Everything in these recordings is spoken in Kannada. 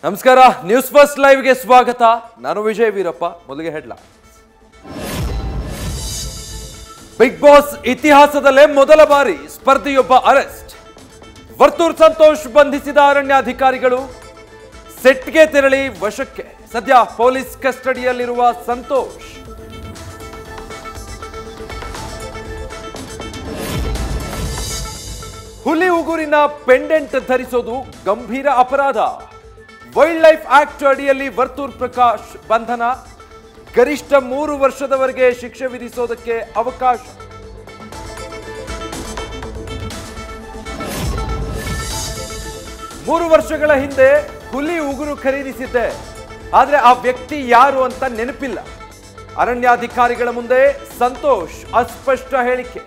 ನಮಸ್ಕಾರ ನ್ಯೂಸ್ ಫಸ್ಟ್ ಲೈವ್ಗೆ ಸ್ವಾಗತ ನಾನು ವಿಜಯ್ ವೀರಪ್ಪ ಮೊದಲಿಗೆ ಹೆಡ್ಲ ಬಿಗ್ ಬಾಸ್ ಇತಿಹಾಸದಲ್ಲೇ ಮೊದಲ ಬಾರಿ ಸ್ಪರ್ಧಿಯೊಬ್ಬ ಅರೆಸ್ಟ್ ವರ್ತೂರ್ ಸಂತೋಷ್ ಬಂಧಿಸಿದ ಅರಣ್ಯಾಧಿಕಾರಿಗಳು ಸೆಟ್ಗೆ ತೆರಳಿ ವಶಕ್ಕೆ ಸದ್ಯ ಪೊಲೀಸ್ ಕಸ್ಟಡಿಯಲ್ಲಿರುವ ಸಂತೋಷ್ ಹುಲಿ ಉಗುರಿನ ಪೆಂಡೆಂಟ್ ಧರಿಸೋದು ಗಂಭೀರ ಅಪರಾಧ ವೈಲ್ಡ್ ಲೈಫ್ ಆಕ್ಟ್ ಅಡಿಯಲ್ಲಿ ವರ್ತೂರ್ ಪ್ರಕಾಶ್ ಬಂಧನ ಗರಿಷ್ಠ ಮೂರು ವರ್ಷದವರೆಗೆ ಶಿಕ್ಷೆ ವಿಧಿಸೋದಕ್ಕೆ ಅವಕಾಶ ಮೂರು ವರ್ಷಗಳ ಹಿಂದೆ ಹುಲಿ ಉಗುರು ಖರೀದಿಸಿದ್ದೆ ಆದ್ರೆ ಆ ವ್ಯಕ್ತಿ ಯಾರು ಅಂತ ನೆನಪಿಲ್ಲ ಅರಣ್ಯಾಧಿಕಾರಿಗಳ ಮುಂದೆ ಸಂತೋಷ್ ಅಸ್ಪಷ್ಟ ಹೇಳಿಕೆ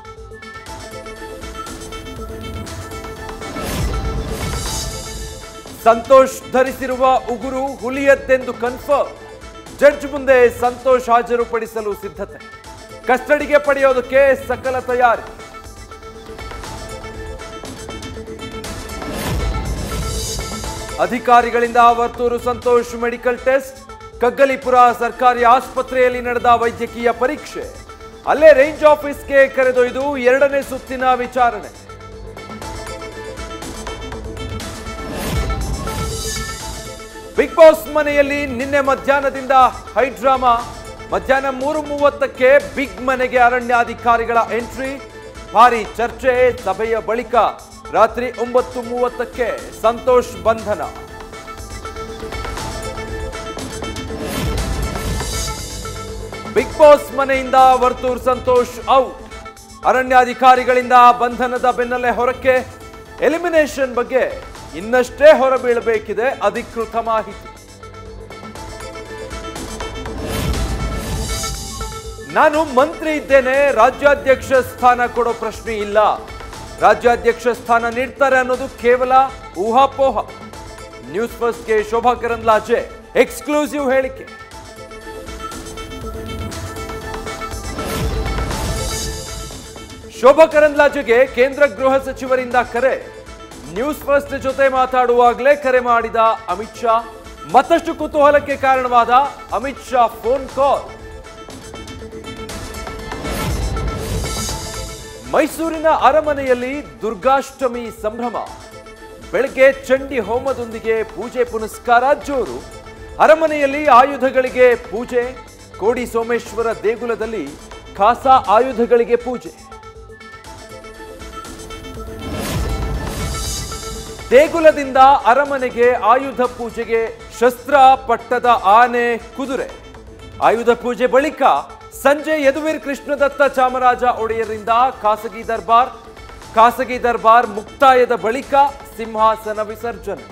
ಸಂತೋಷ್ ಧರಿಸಿರುವ ಉಗುರು ಹುಲಿಯದ್ದೆಂದು ಕನ್ಫರ್ಮ್ ಜಡ್ಜ್ ಮುಂದೆ ಸಂತೋಷ್ ಹಾಜರುಪಡಿಸಲು ಸಿದ್ಧತೆ ಕಸ್ಟಡಿಗೆ ಪಡೆಯೋದಕ್ಕೆ ಸಕಲ ತಯಾರಿ ಅಧಿಕಾರಿಗಳಿಂದ ವರ್ತೂರು ಸಂತೋಷ್ ಮೆಡಿಕಲ್ ಟೆಸ್ಟ್ ಕಗ್ಗಲಿಪುರ ಸರ್ಕಾರಿ ಆಸ್ಪತ್ರೆಯಲ್ಲಿ ನಡೆದ ವೈದ್ಯಕೀಯ ಪರೀಕ್ಷೆ ಅಲ್ಲೇ ರೇಂಜ್ ಆಫೀಸ್ಗೆ ಕರೆದೊಯ್ದು ಎರಡನೇ ಸುತ್ತಿನ ವಿಚಾರಣೆ ಬಿಗ್ ಬಾಸ್ ಮನೆಯಲ್ಲಿ ನಿನ್ನೆ ಮಧ್ಯಾಹ್ನದಿಂದ ಹೈ ಡ್ರಾಮಾ ಮಧ್ಯಾಹ್ನ ಮೂರು ಮೂವತ್ತಕ್ಕೆ ಬಿಗ್ ಮನೆಗೆ ಅರಣ್ಯಾಧಿಕಾರಿಗಳ ಎಂಟ್ರಿ ಭಾರಿ ಚರ್ಚೆ ಸಭೆಯ ಬಳಿಕ ರಾತ್ರಿ ಒಂಬತ್ತು ಮೂವತ್ತಕ್ಕೆ ಸಂತೋಷ್ ಬಂಧನ ಬಿಗ್ ಬಾಸ್ ಮನೆಯಿಂದ ವರ್ತೂರ್ ಸಂತೋಷ್ ಔಟ್ ಅರಣ್ಯಾಧಿಕಾರಿಗಳಿಂದ ಬಂಧನದ ಬೆನ್ನಲ್ಲೇ ಹೊರಕ್ಕೆ ಎಲಿಮಿನೇಷನ್ ಬಗ್ಗೆ ಇನ್ನಷ್ಟೇ ಹೊರಬೀಳಬೇಕಿದೆ ಅಧಿಕೃತ ಮಾಹಿತಿ ನಾನು ಮಂತ್ರಿ ಇದ್ದೇನೆ ರಾಜ್ಯಾಧ್ಯಕ್ಷ ಸ್ಥಾನ ಕೊಡೋ ಪ್ರಶ್ನೆ ಇಲ್ಲ ರಾಜ್ಯಾಧ್ಯಕ್ಷ ಸ್ಥಾನ ನೀಡ್ತಾರೆ ಅನ್ನೋದು ಕೇವಲ ಊಹಾಪೋಹ ನ್ಯೂಸ್ ಫಸ್ಟ್ಗೆ ಶೋಭಾ ಕರಂದ್ಲಾಜೆ ಎಕ್ಸ್ಕ್ಲೂಸಿವ್ ಹೇಳಿಕೆ ಶೋಭಾ ಕರಂದ್ಲಾಜೆಗೆ ಕೇಂದ್ರ ಗೃಹ ಸಚಿವರಿಂದ ಕರೆ ನ್ಯೂಸ್ ಫಸ್ಟ್ ಜೊತೆ ಮಾತಾಡುವಾಗಲೇ ಕರೆ ಮಾಡಿದ ಅಮಿತ್ ಶಾ ಮತ್ತಷ್ಟು ಕುತೂಹಲಕ್ಕೆ ಕಾರಣವಾದ ಅಮಿತ್ ಶಾ ಫೋನ್ ಕಾಲ್ ಮೈಸೂರಿನ ಅರಮನೆಯಲ್ಲಿ ದುರ್ಗಾಷ್ಟಮಿ ಸಂಭ್ರಮ ಬೆಳಗ್ಗೆ ಚಂಡಿ ಹೋಮದೊಂದಿಗೆ ಪೂಜೆ ಪುನಸ್ಕಾರ ಜೋರು ಅರಮನೆಯಲ್ಲಿ ಆಯುಧಗಳಿಗೆ ಪೂಜೆ ಕೋಡಿ ಸೋಮೇಶ್ವರ ದೇಗುಲದಲ್ಲಿ ಖಾಸ ಆಯುಧಗಳಿಗೆ ಪೂಜೆ ದೇಗುಲದಿಂದ ಅರಮನೆಗೆ ಆಯುಧ ಪೂಜೆಗೆ ಶಸ್ತ್ರ ಪಟ್ಟದ ಆನೆ ಕುದುರೆ ಆಯುಧ ಪೂಜೆ ಬಳಿಕ ಸಂಜೆ ಯದುವೀರ್ ಕೃಷ್ಣದತ್ತ ಚಾಮರಾಜ ಒಡೆಯರಿಂದ ಖಾಸಗಿ ದರ್ಬಾರ್ ಖಾಸಗಿ ದರ್ಬಾರ್ ಮುಕ್ತಾಯದ ಬಳಿಕ ಸಿಂಹಾಸನ ವಿಸರ್ಜನೆ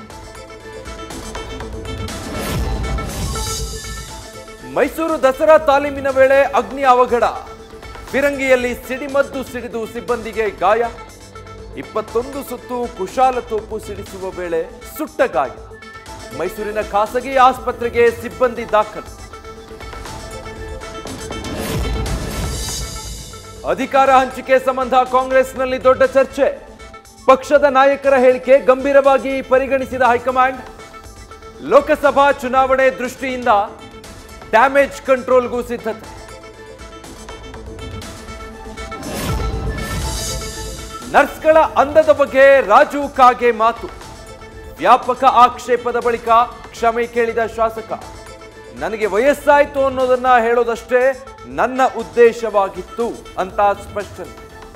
ಮೈಸೂರು ದಸರಾ ತಾಲೀಮಿನ ವೇಳೆ ಅಗ್ನಿ ಅವಘಡ ಫಿರಂಗಿಯಲ್ಲಿ ಸಿಡಿಮದ್ದು ಸಿಡಿದು ಸಿಬ್ಬಂದಿಗೆ ಗಾಯ ಇಪ್ಪತ್ತೊಂದು ಸುತ್ತು ಕುಶಾಲತೋಪು ಸಿಡಿಸುವ ವೇಳೆ ಸುಟ್ಟ ಗಾಯ ಮೈಸೂರಿನ ಖಾಸಗಿ ಆಸ್ಪತ್ರೆಗೆ ಸಿಬ್ಬಂದಿ ದಾಖಲು ಅಧಿಕಾರ ಹಂಚಿಕೆ ಸಂಬಂಧ ಕಾಂಗ್ರೆಸ್ನಲ್ಲಿ ದೊಡ್ಡ ಚರ್ಚೆ ಪಕ್ಷದ ನಾಯಕರ ಹೇಳಿಕೆ ಗಂಭೀರವಾಗಿ ಪರಿಗಣಿಸಿದ ಹೈಕಮಾಂಡ್ ಲೋಕಸಭಾ ಚುನಾವಣೆ ದೃಷ್ಟಿಯಿಂದ ಡ್ಯಾಮೇಜ್ ಕಂಟ್ರೋಲ್ಗೂ ಸಿದ್ಧತೆ ನರ್ಸ್ಗಳ ಅಂದದ ಬಗ್ಗೆ ರಾಜು ಕಾಗೆ ಮಾತು ವ್ಯಾಪಕ ಆಕ್ಷೇಪದ ಬಳಿಕ ಕ್ಷಮೆ ಕೇಳಿದ ಶಾಸಕ ನನಗೆ ವಯಸ್ಸಾಯ್ತು ಅನ್ನೋದನ್ನ ಹೇಳೋದಷ್ಟೇ ನನ್ನ ಉದ್ದೇಶವಾಗಿತ್ತು ಅಂತ ಸ್ಪಷ್ಟನೆ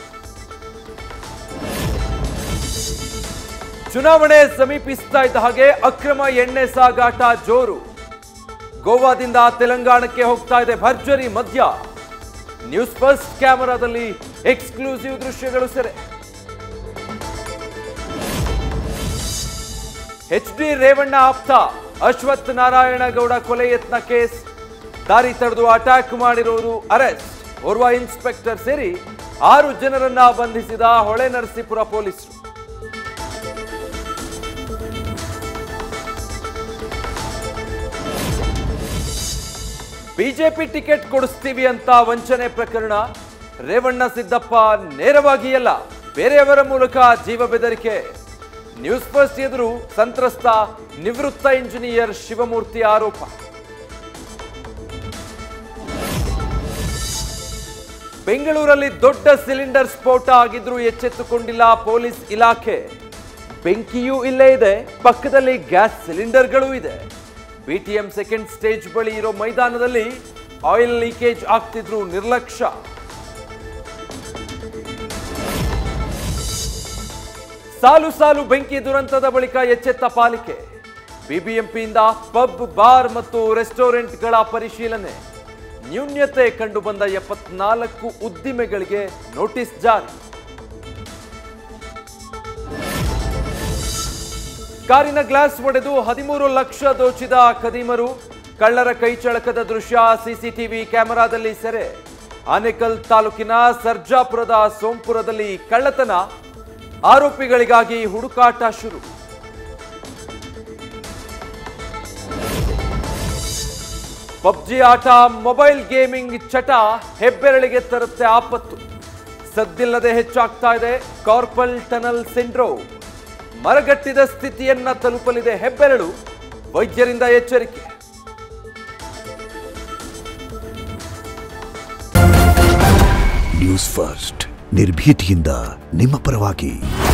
ಚುನಾವಣೆ ಸಮೀಪಿಸ್ತಾ ಇದ್ದ ಹಾಗೆ ಅಕ್ರಮ ಎಣ್ಣೆ ಸಾಗಾಟ ಜೋರು ಗೋವಾದಿಂದ ತೆಲಂಗಾಣಕ್ಕೆ ಹೋಗ್ತಾ ಇದೆ ಭರ್ಜರಿ ಮದ್ಯ ನ್ಯೂಸ್ ಫಸ್ಟ್ ಕ್ಯಾಮೆರಾದಲ್ಲಿ ಎಕ್ಸ್ಕ್ಲೂಸಿವ್ ದೃಶ್ಯಗಳು ಸೆರೆ ಎಚ್ ಡಿ ರೇವಣ್ಣ ಆಪ್ತ ಅಶ್ವಥ್ ನಾರಾಯಣ ಗೌಡ ಕೊಲೆ ಯತ್ನ ಕೇಸ್ ದಾರಿ ತಡೆದು ಅಟ್ಯಾಕ್ ಮಾಡಿರೋರು ಅರೆಸ್ಟ್ ಓರ್ವ ಇನ್ಸ್ಪೆಕ್ಟರ್ ಸೇರಿ ಆರು ಜನರನ್ನ ಬಂಧಿಸಿದ ಹೊಳೆ ನರಸೀಪುರ ಪೊಲೀಸರು ಬಿಜೆಪಿ ಟಿಕೆಟ್ ಕೊಡಿಸ್ತೀವಿ ಅಂತ ವಂಚನೆ ಪ್ರಕರಣ ರೇವಣ್ಣ ಸಿದ್ದಪ್ಪ ನೇರವಾಗಿ ಅಲ್ಲ ಬೇರೆಯವರ ಮೂಲಕ ಜೀವ ಬೆದರಿಕೆ ನ್ಯೂಸ್ ಫಸ್ಟ್ ಎದುರು ಸಂತ್ರಸ್ತ ನಿವೃತ್ತ ಇಂಜಿನಿಯರ್ ಶಿವಮೂರ್ತಿ ಆರೋಪ ಬೆಂಗಳೂರಲ್ಲಿ ದೊಡ್ಡ ಸಿಲಿಂಡರ್ ಸ್ಫೋಟ ಆಗಿದ್ರೂ ಎಚ್ಚೆತ್ತುಕೊಂಡಿಲ್ಲ ಪೊಲೀಸ್ ಇಲಾಖೆ ಬೆಂಕಿಯೂ ಇಲ್ಲೇ ಇದೆ ಪಕ್ಕದಲ್ಲಿ ಗ್ಯಾಸ್ ಸಿಲಿಂಡರ್ಗಳೂ ಇದೆ ಬಿಟಿಎಂ ಸೆಕೆಂಡ್ ಸ್ಟೇಜ್ ಬಳಿ ಇರೋ ಮೈದಾನದಲ್ಲಿ ಆಯಿಲ್ ಲೀಕೇಜ್ ಆಗ್ತಿದ್ರು ನಿರ್ಲಕ್ಷ್ಯ ಸಾಲು ಸಾಲು ಬೆಂಕಿ ದುರಂತದ ಬಳಿಕ ಎಚ್ಚೆತ್ತ ಪಾಲಿಕೆ ಬಿಬಿಎಂಪಿಯಿಂದ ಪಬ್ ಬಾರ್ ಮತ್ತು ರೆಸ್ಟೋರೆಂಟ್ಗಳ ಪರಿಶೀಲನೆ ನ್ಯೂನ್ಯತೆ ಕಂಡುಬಂದ ಎಪ್ಪತ್ನಾಲ್ಕು ಉದ್ದಿಮೆಗಳಿಗೆ ನೋಟಿಸ್ ಜಾರಿ ಕಾರಿನ ಗ್ಲಾಸ್ ಒಡೆದು ಹದಿಮೂರು ಲಕ್ಷ ದೋಚಿದ ಖದೀಮರು ಕಳ್ಳರ ಕೈಚಳಕದ ದೃಶ್ಯ ಸಿಸಿಟಿವಿ ಕ್ಯಾಮೆರಾದಲ್ಲಿ ಸೆರೆ ಆನೇಕಲ್ ತಾಲೂಕಿನ ಸರ್ಜಾಪುರದ ಸೋಂಪುರದಲ್ಲಿ ಕಳ್ಳತನ ಆರೋಪಿಗಳಿಗಾಗಿ ಹುಡುಕಾಟ ಶುರು ಪಬ್ಜಿ ಆಟ ಮೊಬೈಲ್ ಗೇಮಿಂಗ್ ಚಟ ಹೆಬ್ಬೆರಳಿಗೆ ತರುತ್ತೆ ಆಪತ್ತು ಸದ್ದಿಲ್ಲದೆ ಹೆಚ್ಚಾಗ್ತಾ ಇದೆ ಕಾರ್ಪಲ್ ಟನಲ್ ಸಿಂಡ್ರೋಮ್ ಮರಗಟ್ಟಿದ ಸ್ಥಿತಿಯನ್ನ ತಲುಪಲಿದೆ ಹೆಬ್ಬೆರಳು ವೈದ್ಯರಿಂದ ಎಚ್ಚರಿಕೆ ನ್ಯೂಸ್ ಫಸ್ಟ್ ನಿರ್ಭೀತಿಯಿಂದ ನಿಮ್ಮ ಪರವಾಗಿ